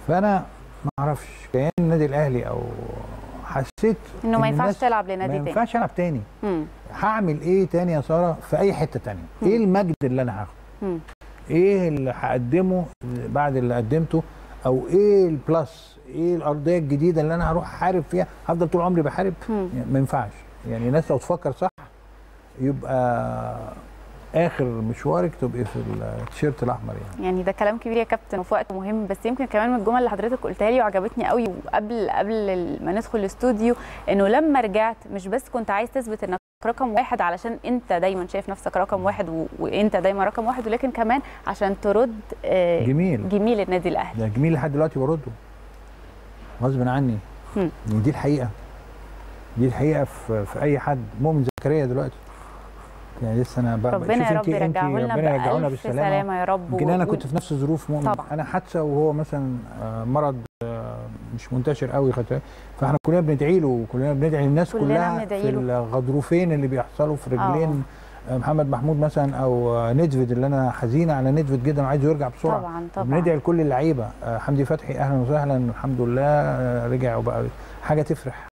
فانا ما اعرفش كيان النادي الاهلي او حسيت انه ما إن ينفعش الناس تلعب ما لنادي تاني ينفعش العب تاني مم. هعمل ايه تاني يا ساره في اي حته تانيه مم. ايه المجد اللي انا هاخده مم. ايه اللي هقدمه بعد اللي قدمته او ايه البلس ايه الارضيه الجديده اللي انا هروح احارب فيها هفضل طول عمري بحارب مم. يعني ما ينفعش يعني الناس لو تفكر صح يبقى اخر مشوارك تبقي في التيشيرت الاحمر يعني يعني ده كلام كبير يا كابتن وفي وقت مهم بس يمكن كمان من الجمل اللي حضرتك قلتها لي وعجبتني قوي وقبل قبل ال- ما ندخل الاستوديو انه لما رجعت مش بس كنت عايز تثبت انك رقم واحد علشان انت دايما شايف نفسك رقم واحد و... وانت دايما رقم واحد ولكن كمان عشان ترد آه، جميل جميل النادي الاهلي ده جميل لحد دلوقتي برده غصب عني مم. يعني دي الحقيقه دي الحقيقه في, في اي حد مؤمن زكريا دلوقتي يعني لسه انا ب- ربنا شوف يا انت- رب انت يرجعه لنا ربنا يرجعونا بألف بالسلامه سلامه يا رب يمكن و- انا و- كنت في نفس ظروف مؤمن طبعا. انا حادثه وهو مثلا آه، مرض آه، مش منتشر قوي خدت بالك؟ فاحنا كلنا بندعي له وكلنا بندعي للناس كلنا كلها بندعي في له. الغضروفين اللي بيحصلوا في رجلين آه، محمد محمود مثلا او آه، ندفد اللي انا حزين على ندفد جدا وعايزه يرجع بسرعه طبعا طبعا بندعي لكل اللعيبه آه، حمدي فتحي اهلا وسهلا الحمد لله آه، رجع وبقى حاجه تفرح